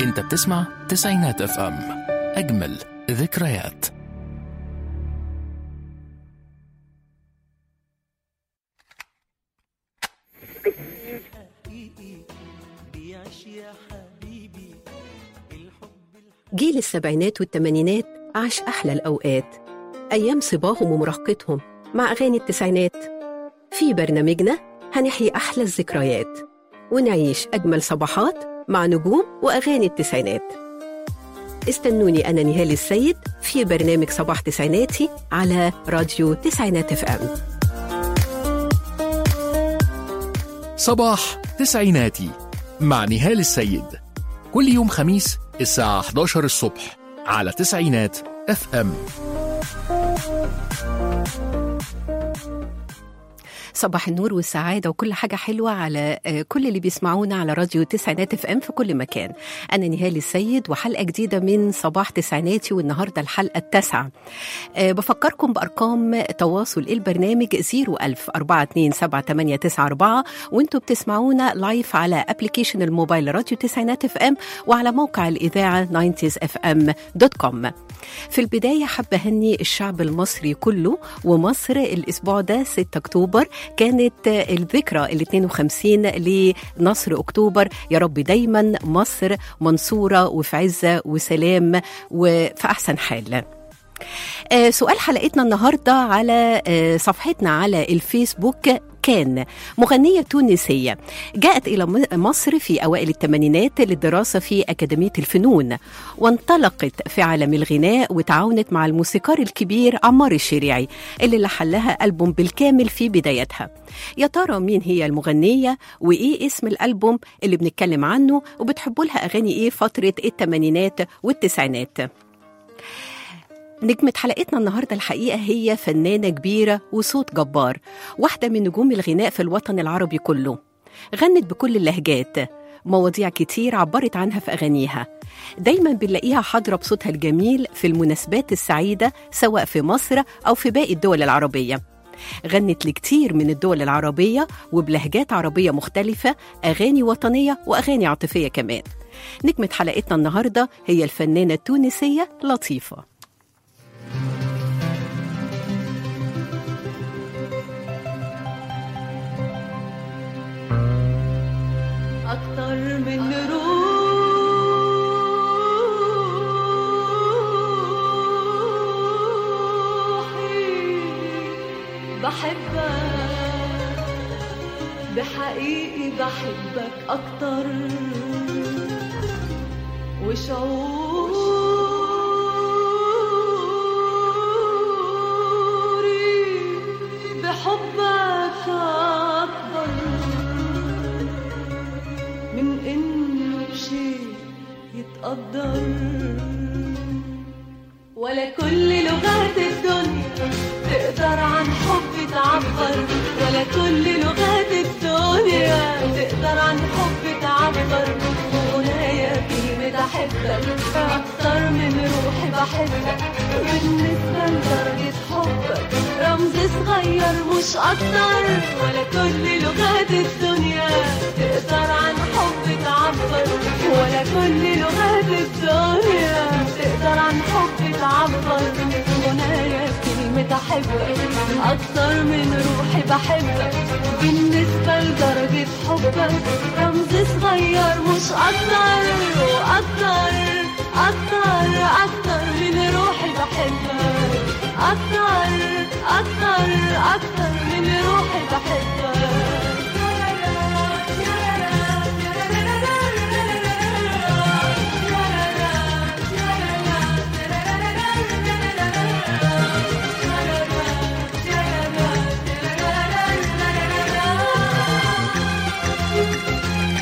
انت بتسمع تسعينات اف ام اجمل ذكريات جيل السبعينات والثمانينات عاش أحلى الأوقات أيام صباهم ومراهقتهم مع أغاني التسعينات في برنامجنا هنحيي أحلى الذكريات ونعيش أجمل صباحات مع نجوم وأغاني التسعينات استنوني أنا نهال السيد في برنامج صباح تسعيناتي على راديو تسعينات اف ام صباح تسعيناتي مع نهال السيد كل يوم خميس الساعة 11 الصبح على تسعينات اف ام صباح النور والسعادة وكل حاجة حلوة على آه، كل اللي بيسمعونا على راديو تسعينات اف ام في كل مكان أنا نهال السيد وحلقة جديدة من صباح تسعيناتي والنهاردة الحلقة التاسعة أه بفكركم بأرقام تواصل البرنامج 01000 427 وانتوا بتسمعونا لايف على ابلكيشن الموبايل راديو تسعينات اف ام وعلى موقع الإذاعة 90sfm.com في البداية حابة أهني الشعب المصري كله ومصر الأسبوع ده 6 أكتوبر كانت الذكرى ال 52 لنصر أكتوبر يا رب دايما مصر منصورة وفي عزة وسلام وفي أحسن حال آه، سؤال حلقتنا النهارده على آه، صفحتنا على الفيسبوك كان مغنية تونسية جاءت إلى م- مصر في أوائل الثمانينات للدراسة في أكاديمية الفنون وانطلقت في عالم الغناء وتعاونت مع الموسيقار الكبير عمار الشريعي اللي لحن لها ألبوم بالكامل في بدايتها يا ترى مين هي المغنية وإيه اسم الألبوم اللي بنتكلم عنه وبتحبوا لها أغاني إيه فترة الثمانينات والتسعينات نجمة حلقتنا النهاردة الحقيقة هي فنانة كبيرة وصوت جبار واحدة من نجوم الغناء في الوطن العربي كله غنت بكل اللهجات مواضيع كتير عبرت عنها في أغانيها دايما بنلاقيها حاضرة بصوتها الجميل في المناسبات السعيدة سواء في مصر أو في باقي الدول العربية غنت لكتير من الدول العربية وبلهجات عربية مختلفة أغاني وطنية وأغاني عاطفية كمان نجمة حلقتنا النهاردة هي الفنانة التونسية لطيفة أكتر من روحي بحبك بحقيقي بحبك أكتر وشعوري بحبك أكبر من انه بشيء يتقدر ولا كل لغات الدنيا تقدر عن حب تعبر ولا كل لغات الدنيا تقدر عن حب تعبر وغنايا كلمة أحبك أكتر من روحي بحبك بالنسبة لدرجة حبك رمز صغير مش أكتر ولا كل لغات الدنيا تقدر عن حب تعبر ولا كل لغات الدنيا تقدر عن حب تعبر غنايا كلمة أحبك أكتر من روحي بحبك بالنسبة لدرجة حبك رمز صغير مش أكتر وأكتر أكتر أكتر من روحي بحبك أكتر أكتر أكتر من روحي بحبك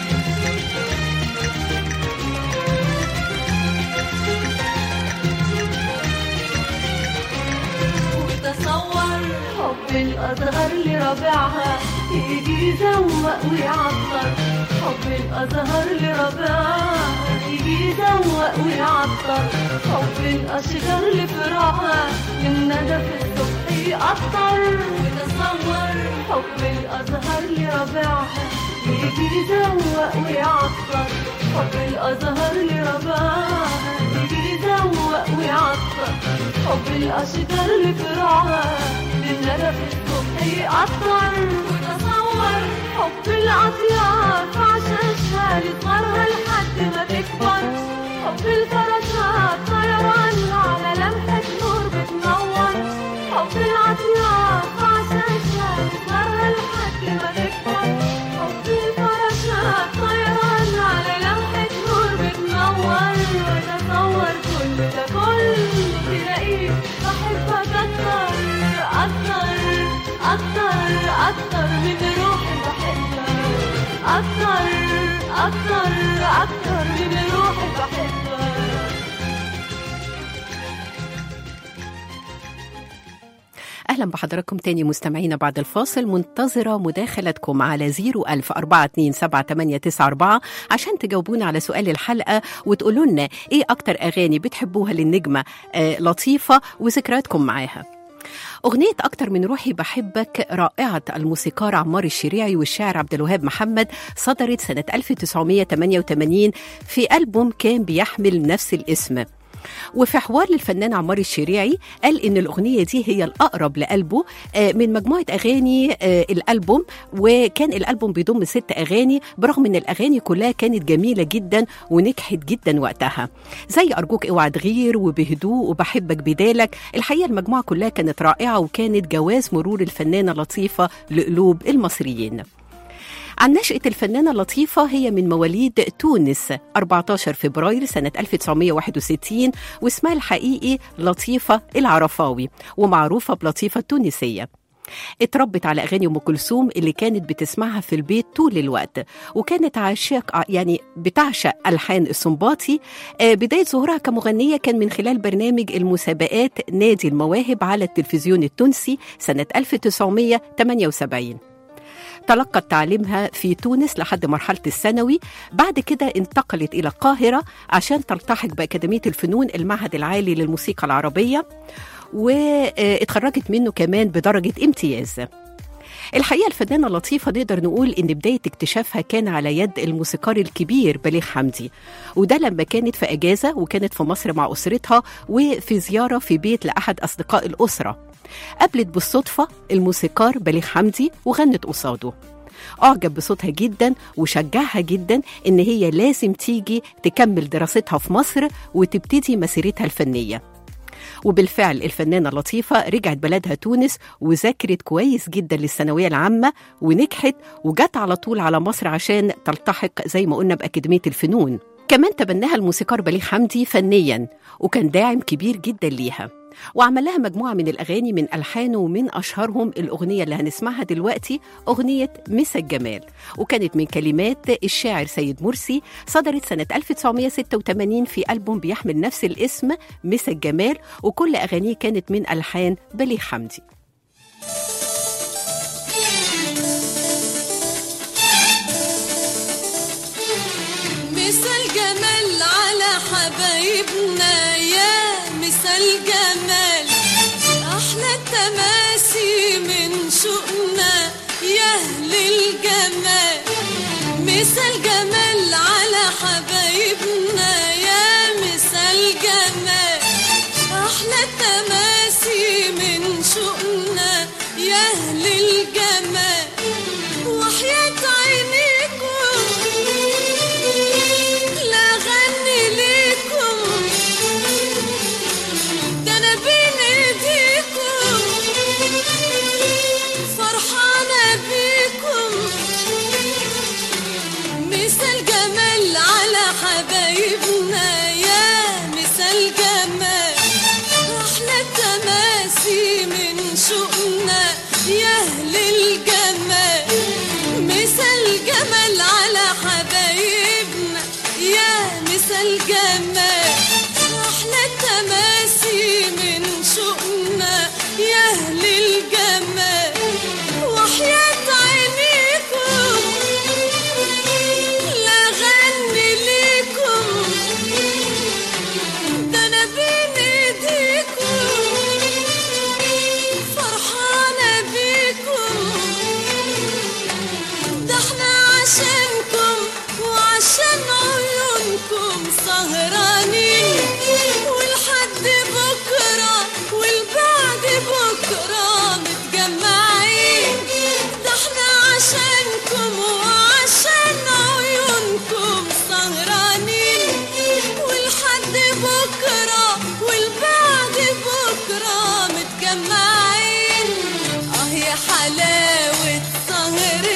وتصور حب الأزهر لربيعها يجي يزوق ويعطر حب الأزهر لربيعها يجي يزوق ويعطر حب الأشجار لفراعها من ندى في الصبح يقطر وتصور حب الأزهر لربيعها يجي يزوق ويعطر حب الأزهر لرباها يجي يزوق ويعطر حب الأشجار لفرعها للندى في الصبح يقطر وتصور حب الأطيار في عشاشها لصغرها لحد ما تكبر حب الفراشات طيران على لمحة نور بتنور حب العطيار في عشاشها لصغرها لحد ما تكبر حب الفراشات طيران على لمحة نور بتنور وتصور كل ده كله تلاقيه بحبك أكتر أكتر أكتر أكتر من روحي بحبك أكتر أكتر أكتر من روحي بحبك أهلا بحضراتكم تاني مستمعينا بعد الفاصل منتظرة مداخلتكم على 010427894 عشان تجاوبونا على سؤال الحلقة وتقولوا لنا إيه أكتر أغاني بتحبوها للنجمة آه لطيفة وذكرياتكم معاها أغنية أكتر من روحي بحبك رائعة الموسيقار عمار الشريعي والشاعر عبد الوهاب محمد صدرت سنة 1988 في ألبوم كان بيحمل نفس الاسم وفي حوار للفنان عمار الشريعي قال ان الاغنيه دي هي الاقرب لقلبه آه، من مجموعه اغاني آه، الالبوم وكان الالبوم بيضم ست اغاني برغم ان الاغاني كلها كانت جميله جدا ونجحت جدا وقتها زي ارجوك اوعى تغير وبهدوء وبحبك بدالك الحقيقه المجموعه كلها كانت رائعه وكانت جواز مرور الفنانه لطيفه لقلوب المصريين عن نشأة الفنانة لطيفة هي من مواليد تونس 14 فبراير سنة 1961 واسمها الحقيقي لطيفة العرفاوي ومعروفة بلطيفة التونسية اتربت على اغاني ام كلثوم اللي كانت بتسمعها في البيت طول الوقت وكانت عاشق يعني بتعشق الحان السنباطي آه، بدايه ظهورها كمغنيه كان من خلال برنامج المسابقات نادي المواهب على التلفزيون التونسي سنه 1978 تلقت تعليمها في تونس لحد مرحلة الثانوي بعد كده انتقلت إلى القاهرة عشان تلتحق بأكاديمية الفنون المعهد العالي للموسيقى العربية واتخرجت منه كمان بدرجة امتياز الحقيقة الفنانة لطيفة نقدر نقول إن بداية اكتشافها كان على يد الموسيقار الكبير بليغ حمدي وده لما كانت في أجازة وكانت في مصر مع أسرتها وفي زيارة في بيت لأحد أصدقاء الأسرة قابلت بالصدفة الموسيقار بليغ حمدي وغنت قصاده أعجب بصوتها جدا وشجعها جدا إن هي لازم تيجي تكمل دراستها في مصر وتبتدي مسيرتها الفنية وبالفعل الفنانة لطيفة رجعت بلدها تونس وذاكرت كويس جدا للثانوية العامة ونجحت وجت على طول على مصر عشان تلتحق زي ما قلنا بأكاديمية الفنون كمان تبناها الموسيقار بليغ حمدي فنيا وكان داعم كبير جدا ليها وعمل لها مجموعة من الأغاني من ألحانه ومن أشهرهم الأغنية اللي هنسمعها دلوقتي أغنية مسا الجمال وكانت من كلمات الشاعر سيد مرسي صدرت سنة 1986 في ألبوم بيحمل نفس الاسم مسا الجمال وكل أغانيه كانت من ألحان بليغ حمدي مثل جمال على حبايبنا يا مثل جمال احلى التماسي من شوقنا يا اهل الجمال مثل جمال على حبايبنا يا مثل جمال احلى التماسي من شوقنا يا اهل الجمال وحياة عينيكم لا غني ليكم ده انا بين ايديكم فرحانة بيكم مثل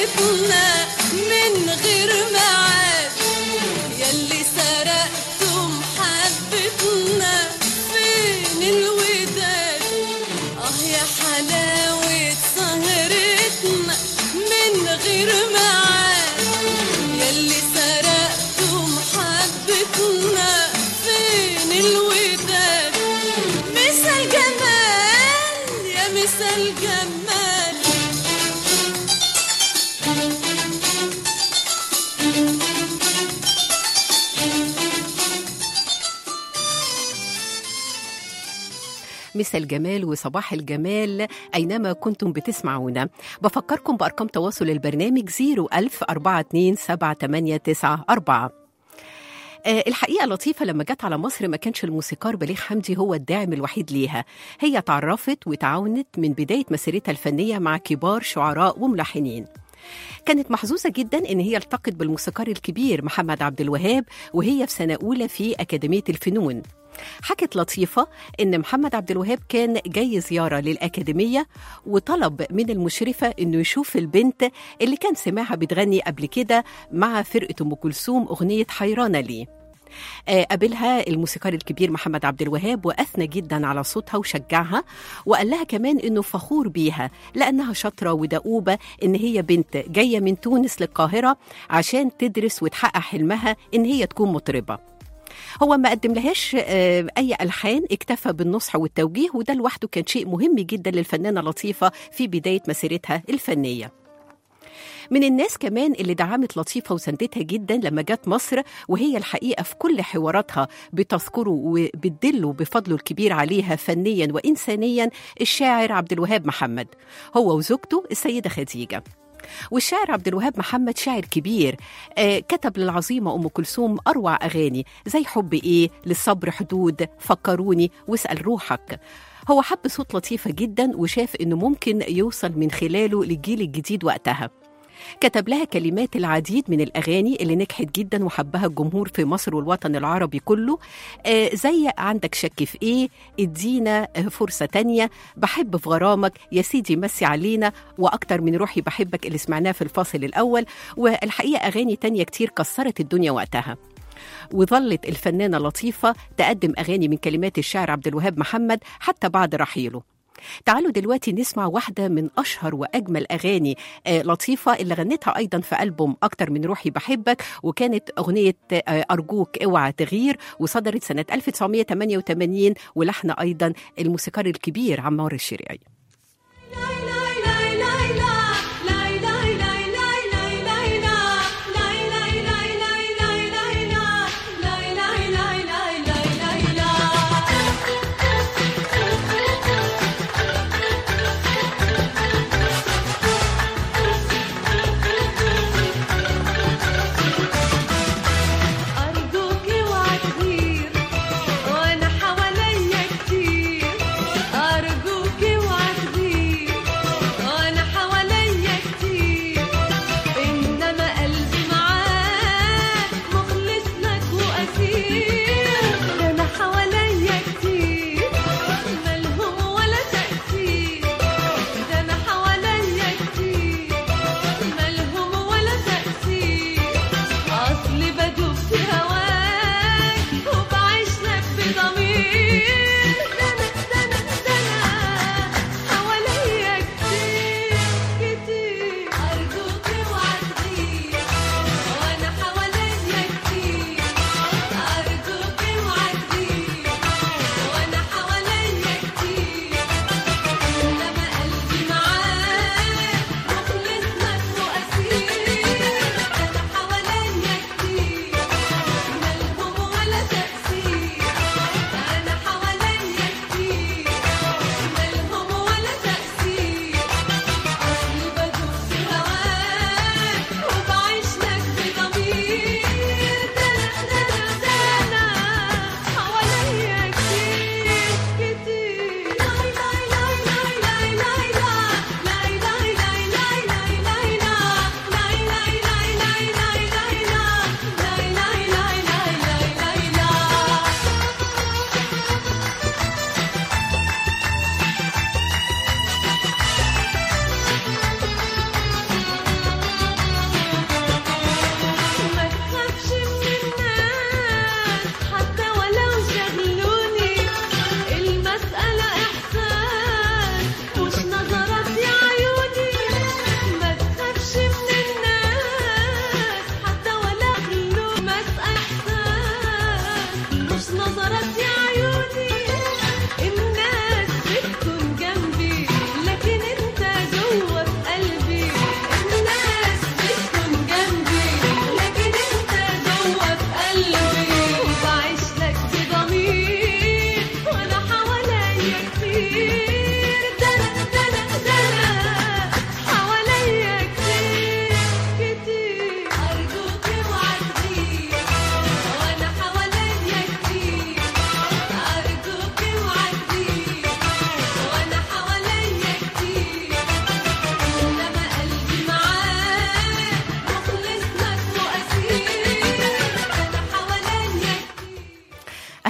حبتنا من غير ميعاد يلي سرقتم حبتنا فين الوداد اه يا حلاوة سهرتنا من غير ميعاد يلي سرقتم حبتنا فين الوداد مثل جمال يا مثل جمال مسا الجمال وصباح الجمال أينما كنتم بتسمعونا بفكركم بأرقام تواصل البرنامج 01000 427 آه، الحقيقة لطيفة لما جت على مصر ما كانش الموسيقار بليغ حمدي هو الداعم الوحيد ليها هي تعرفت وتعاونت من بداية مسيرتها الفنية مع كبار شعراء وملحنين كانت محظوظة جدا إن هي التقت بالموسيقار الكبير محمد عبد الوهاب وهي في سنة أولى في أكاديمية الفنون حكت لطيفة إن محمد عبد الوهاب كان جاي زيارة للأكاديمية وطلب من المشرفة إنه يشوف البنت اللي كان سمعها بتغني قبل كده مع فرقة أم كلثوم أغنية حيرانة ليه آه، قابلها الموسيقار الكبير محمد عبد الوهاب واثنى جدا على صوتها وشجعها وقال لها كمان انه فخور بيها لانها شاطره ودؤوبه ان هي بنت جايه من تونس للقاهره عشان تدرس وتحقق حلمها ان هي تكون مطربه هو ما قدم لهاش آه، اي الحان اكتفى بالنصح والتوجيه وده لوحده كان شيء مهم جدا للفنانه لطيفه في بدايه مسيرتها الفنيه من الناس كمان اللي دعمت لطيفة وساندتها جدا لما جت مصر وهي الحقيقة في كل حواراتها بتذكره وبتدله بفضله الكبير عليها فنيا وإنسانيا الشاعر عبد الوهاب محمد هو وزوجته السيدة خديجة والشاعر عبد الوهاب محمد شاعر كبير آه كتب للعظيمة أم كلثوم أروع أغاني زي حب إيه للصبر حدود فكروني واسأل روحك هو حب صوت لطيفة جدا وشاف إنه ممكن يوصل من خلاله للجيل الجديد وقتها كتب لها كلمات العديد من الأغاني اللي نجحت جدا وحبها الجمهور في مصر والوطن العربي كله آه زي عندك شك في إيه ادينا آه، فرصة تانية بحب في غرامك يا سيدي مسي علينا وأكتر من روحي بحبك اللي سمعناه في الفاصل الأول والحقيقة أغاني تانية كتير كسرت الدنيا وقتها وظلت الفنانة لطيفة تقدم أغاني من كلمات الشاعر عبد الوهاب محمد حتى بعد رحيله تعالوا دلوقتي نسمع واحدة من أشهر وأجمل أغاني آه، لطيفة اللي غنتها أيضا في ألبوم أكتر من روحي بحبك وكانت أغنية آه، أرجوك اوعى تغير وصدرت سنة 1988 ولحن أيضا الموسيقار الكبير عمار الشريعي أرجوك اوعى تغير وأنا حواليا كتير أرجوك اوعى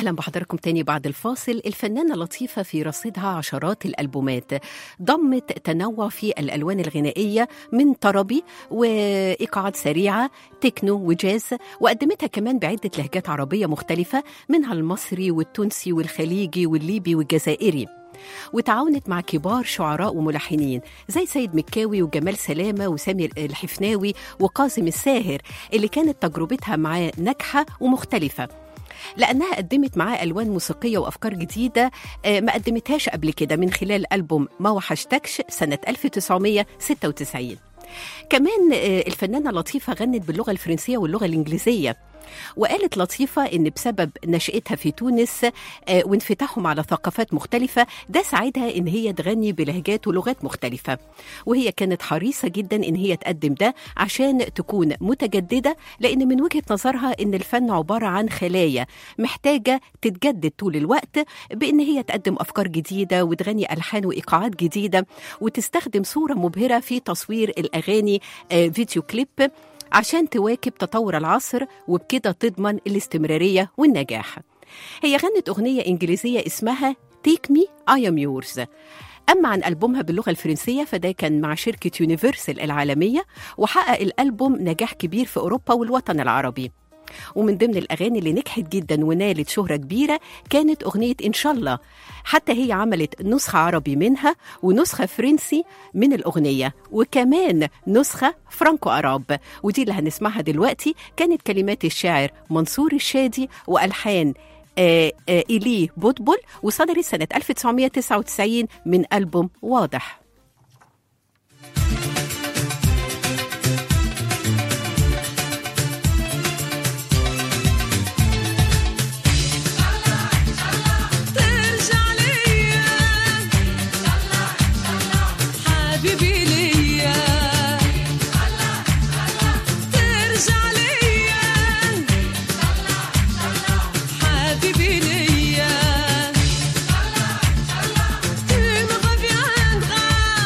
أهلا بحضراتكم تاني بعد الفاصل الفنانة لطيفة في رصيدها عشرات الألبومات ضمت تنوع في الألوان الغنائية من طربي وإيقاعات سريعة تكنو وجاز وقدمتها كمان بعدة لهجات عربية مختلفة منها المصري والتونسي والخليجي والليبي والجزائري وتعاونت مع كبار شعراء وملحنين زي سيد مكاوي وجمال سلامة وسامي الحفناوي وقاسم الساهر اللي كانت تجربتها معاه ناجحة ومختلفة لأنها قدمت معاه ألوان موسيقية وأفكار جديدة آه، ما قدمتهاش قبل كده من خلال ألبوم ما وحشتكش سنة 1996 كمان آه، الفنانة لطيفة غنت باللغة الفرنسية واللغة الإنجليزية وقالت لطيفة إن بسبب نشأتها في تونس آه، وانفتاحهم على ثقافات مختلفة ده ساعدها إن هي تغني بلهجات ولغات مختلفة وهي كانت حريصة جدا إن هي تقدم ده عشان تكون متجددة لأن من وجهة نظرها إن الفن عبارة عن خلايا محتاجة تتجدد طول الوقت بإن هي تقدم أفكار جديدة وتغني ألحان وإيقاعات جديدة وتستخدم صورة مبهرة في تصوير الأغاني آه، فيديو كليب عشان تواكب تطور العصر وبكده تضمن الاستمرارية والنجاح هي غنت أغنية إنجليزية اسمها Take Me I Am Yours أما عن ألبومها باللغة الفرنسية فده كان مع شركة يونيفرسال العالمية وحقق الألبوم نجاح كبير في أوروبا والوطن العربي ومن ضمن الأغاني اللي نجحت جدا ونالت شهرة كبيرة كانت أغنية إن شاء الله حتى هي عملت نسخة عربي منها ونسخة فرنسي من الأغنية وكمان نسخة فرانكو أراب ودي اللي هنسمعها دلوقتي كانت كلمات الشاعر منصور الشادي وألحان آه، آه، إيلي بوتبول وصدرت سنة 1999 من ألبوم واضح ترجع ليا حبيبي ليا ترجع ليا حبيبي ليا Tu me reviendras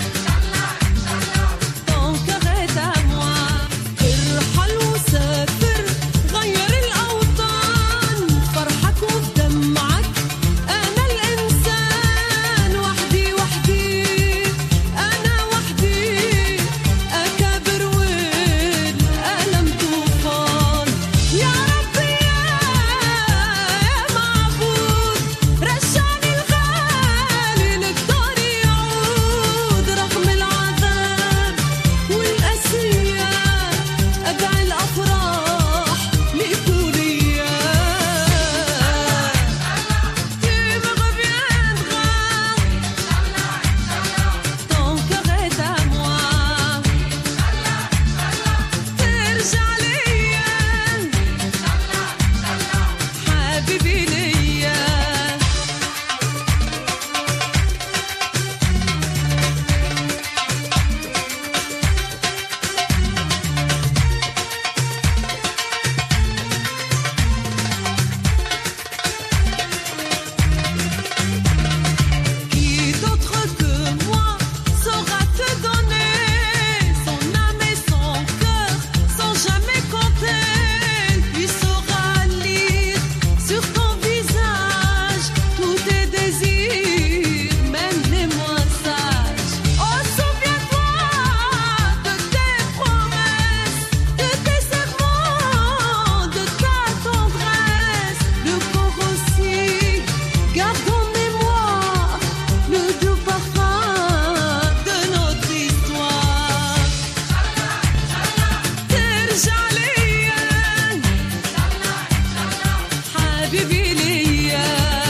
Ton cœur est à moi ارحل وسافر غير الأوطان فرحك ودمعك أنا الإنسان وحدي وحدي أنا وحدي أكابر والألم طوفان يا ربي يا معبود رجعني الغالي للدار يعود رغم العذاب والأسية أدعي الأفراح لكل Tu me reviendras Ton cœur est à moi ترجع ليا حبيبي ليا Qui d'autre que moi saura te donner son âme et son cœur sans jamais compter Lui saura lire sur ton visage tous tes désirs, même les moins sages. Oh, souviens-toi de tes promesses, de tes serments, de ta tendresse, le corps aussi. Garde en mémoire le doux parfum de notre histoire. ترجع ليا حبيبي ليا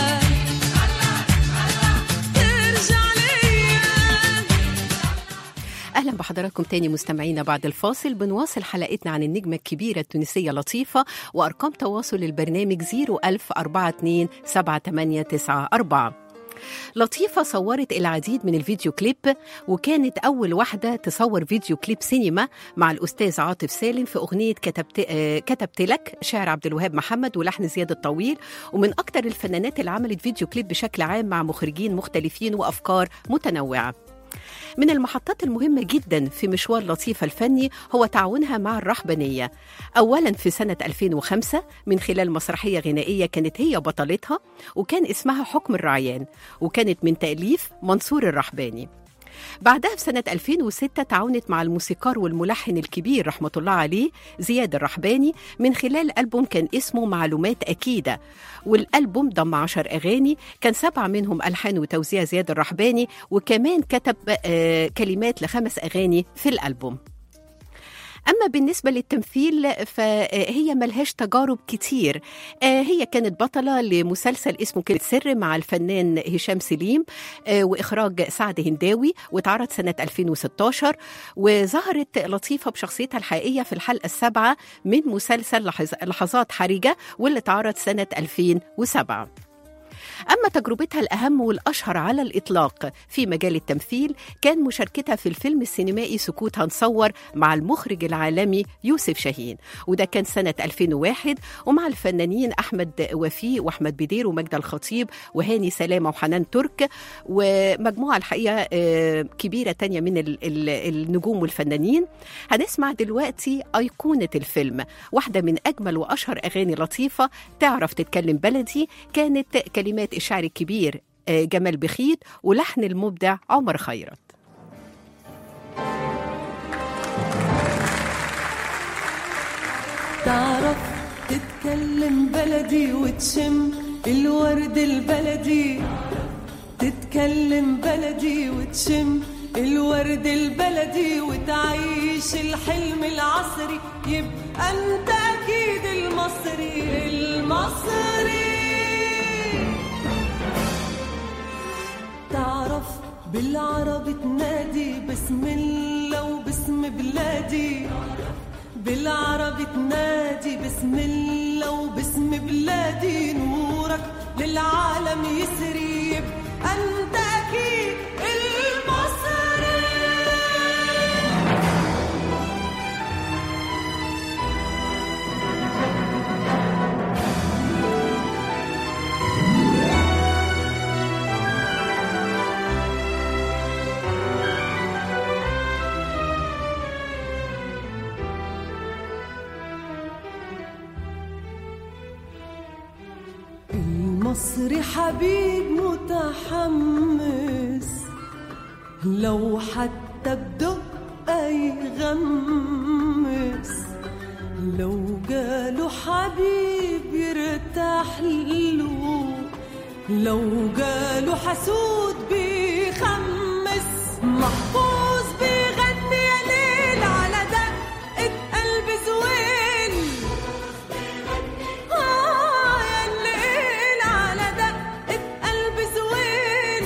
ترجع ليا اهلا بحضراتكم تاني مستمعينا بعد الفاصل بنواصل حلقتنا عن النجمه الكبيره التونسيه لطيفه وارقام تواصل البرنامج 01042 لطيفة صورت العديد من الفيديو كليب وكانت أول واحدة تصور فيديو كليب سينما مع الأستاذ عاطف سالم في أغنية كتبت, آه، كتبت لك شعر عبد الوهاب محمد ولحن زياد الطويل ومن أكتر الفنانات اللي عملت فيديو كليب بشكل عام مع مخرجين مختلفين وأفكار متنوعة من المحطات المهمة جدا في مشوار لطيفة الفني هو تعاونها مع الرهبانية أولا في سنة 2005 من خلال مسرحية غنائية كانت هي بطلتها وكان اسمها حكم الرعيان وكانت من تأليف منصور الرحباني بعدها في سنة 2006 تعاونت مع الموسيقار والملحن الكبير رحمة الله عليه زياد الرحباني من خلال ألبوم كان اسمه معلومات أكيدة والألبوم ضم عشر أغاني كان سبعة منهم ألحان وتوزيع زياد الرحباني وكمان كتب آه كلمات لخمس أغاني في الألبوم أما بالنسبة للتمثيل فهي ملهاش تجارب كتير آه، هي كانت بطلة لمسلسل اسمه كلمة سر مع الفنان هشام سليم آه، وإخراج سعد هنداوي واتعرض سنة 2016 وظهرت لطيفة بشخصيتها الحقيقية في الحلقة السابعة من مسلسل لحظ- لحظات حرجة واللي اتعرض سنة 2007 أما تجربتها الأهم والأشهر على الإطلاق في مجال التمثيل كان مشاركتها في الفيلم السينمائي سكوت هنصور مع المخرج العالمي يوسف شاهين وده كان سنة 2001 ومع الفنانين أحمد وفيق وأحمد بدير ومجد الخطيب وهاني سلامة وحنان ترك ومجموعة الحقيقة آه، كبيرة تانية من ال- ال- النجوم والفنانين هنسمع دلوقتي أيقونة الفيلم واحدة من أجمل وأشهر أغاني لطيفة تعرف تتكلم بلدي كانت كلمات الشاعر الكبير آه، جمال بخيت ولحن المبدع عمر خيرت تعرف تتكلم بلدي وتشم الورد البلدي تتكلم بلدي وتشم الورد البلدي وتعيش الحلم العصري يبقى انت اكيد المصري المصري تعرف بالعربي تنادي بسم الله وباسم بلادي بالعربي تنادي بسم الله وباسم بلادي نورك للعالم يسري يبقى انت اكيد المصري المصري حبيب متحمس لو حتى بدقة يغمس لو جاله حبيب يرتاح له لو جاله حسود بيخمس محفوظ بيغني يا ليل على دقة قلب زويل آه يا الليل على دقة قلب زويل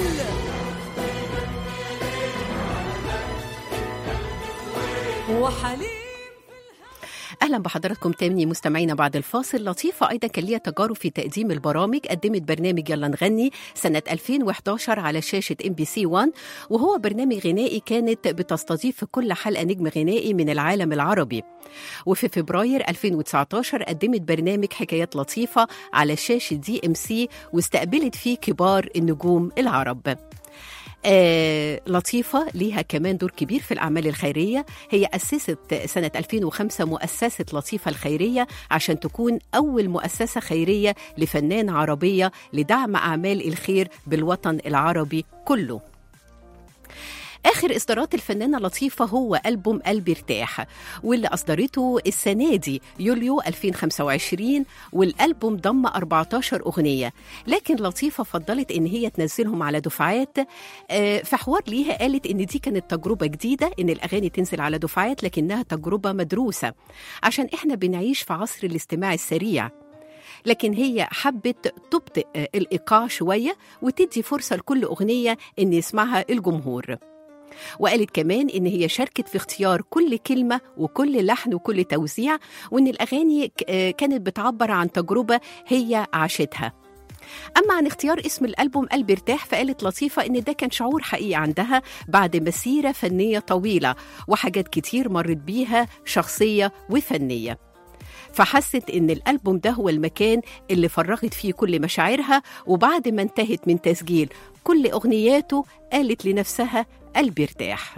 وحليم اهلا بحضراتكم تاني مستمعينا بعد الفاصل لطيفه ايضا كان ليها تجارب في تقديم البرامج قدمت برنامج يلا نغني سنه 2011 على شاشه ام بي سي 1 وهو برنامج غنائي كانت بتستضيف في كل حلقه نجم غنائي من العالم العربي وفي فبراير 2019 قدمت برنامج حكايات لطيفه على شاشه دي ام سي واستقبلت فيه كبار النجوم العرب آه لطيفة ليها كمان دور كبير في الأعمال الخيرية هي أسست سنة 2005 مؤسسة لطيفة الخيرية عشان تكون أول مؤسسة خيرية لفنان عربية لدعم أعمال الخير بالوطن العربي كله آخر إصدارات الفنانة لطيفة هو ألبوم قلبي ارتاح واللي أصدرته السنة دي يوليو 2025 والألبوم ضم 14 أغنية لكن لطيفة فضلت إن هي تنزلهم على دفعات آه، في حوار ليها قالت إن دي كانت تجربة جديدة إن الأغاني تنزل على دفعات لكنها تجربة مدروسة عشان إحنا بنعيش في عصر الاستماع السريع لكن هي حبت تبطئ آه، الإيقاع شوية وتدي فرصة لكل أغنية إن يسمعها الجمهور وقالت كمان إن هي شاركت في اختيار كل كلمة وكل لحن وكل توزيع وإن الأغاني ك- آه كانت بتعبر عن تجربة هي عاشتها أما عن اختيار اسم الألبوم قلب ارتاح فقالت لطيفة إن ده كان شعور حقيقي عندها بعد مسيرة فنية طويلة وحاجات كتير مرت بيها شخصية وفنية فحست إن الألبوم ده هو المكان اللي فرغت فيه كل مشاعرها وبعد ما انتهت من تسجيل كل أغنياته قالت لنفسها قلبي ارتاح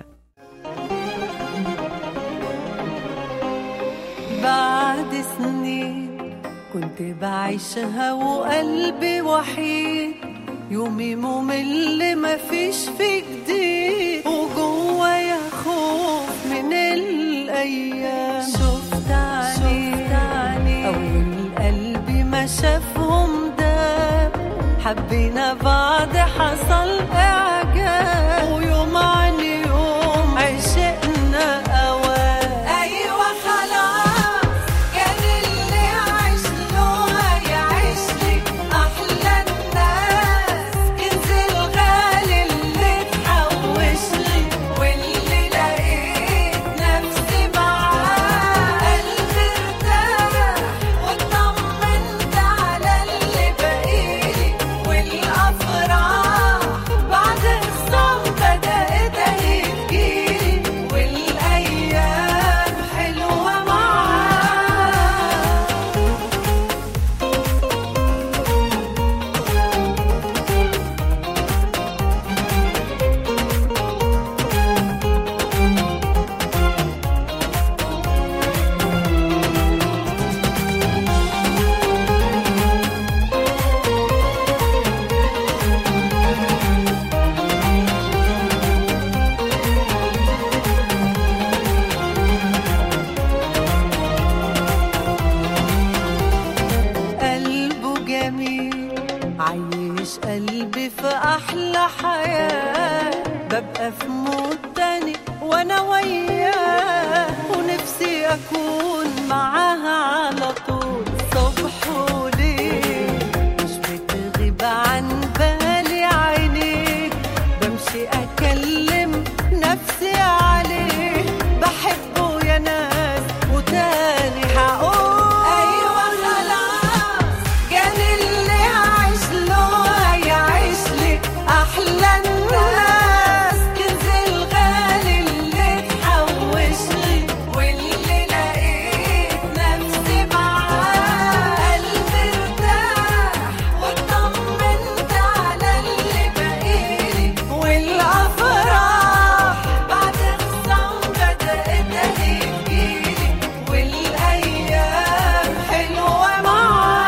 بعد سنين كنت بعيشها وقلبي وحيد يومي ممل مفيش فيه جديد وجوايا خوف من الايام شفت عيني اول قلبي ما شافهم داب حبينا بعض حصل اعجاب ويوم عن يوم عشقنا اوام ايوه خلاص كان اللي عايش له هيعيش لي احلى الناس كنز الغالي اللي اتحوش لي واللي لقيت نفسي معاه قلبي ارتاح واطمنت على اللي بقيلي والافراح بعد خصام بدات اهي تجيلي والايام حلوه معاه قلبه جميل عايش قلبي في احلى حياه ببقى في مود تاني وانا وياه ونفسي اكون معاها على طول صبح وليل مش بتغيب عن بالي عينيك بمشي اكلم نفسي عليه بحبه يا ناس وتاني هقول ايوه خلاص كان اللي عايش له هيعيش لي احلى الناس كنز الغالي اللي اتحوش لي واللي لقيت نفسي معاه قلبي ارتاح واطمنت على اللي بقيلي والافراح بعد خصام بدات اهي تجيلي والايام حلوه معاه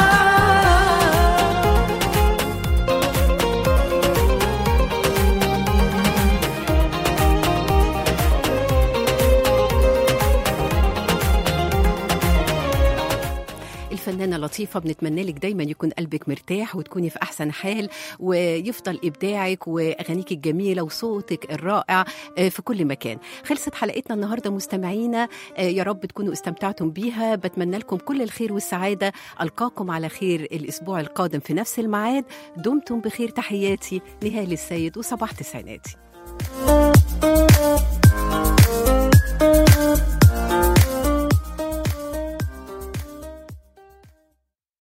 الفنانة لطيفة بنتمنى لك دايما يكون قلبك مرتاح وتكوني في أحسن حال ويفضل إبداعك وأغانيك الجميلة وصوتك الرائع آه، في كل مكان خلصت حلقتنا النهاردة مستمعينا آه، يا رب تكونوا استمتعتم بيها بتمنى لكم كل الخير والسعادة ألقاكم على خير الأسبوع القادم في نفس الميعاد دمتم بخير تحياتي نهال السيد وصباح تسعيناتي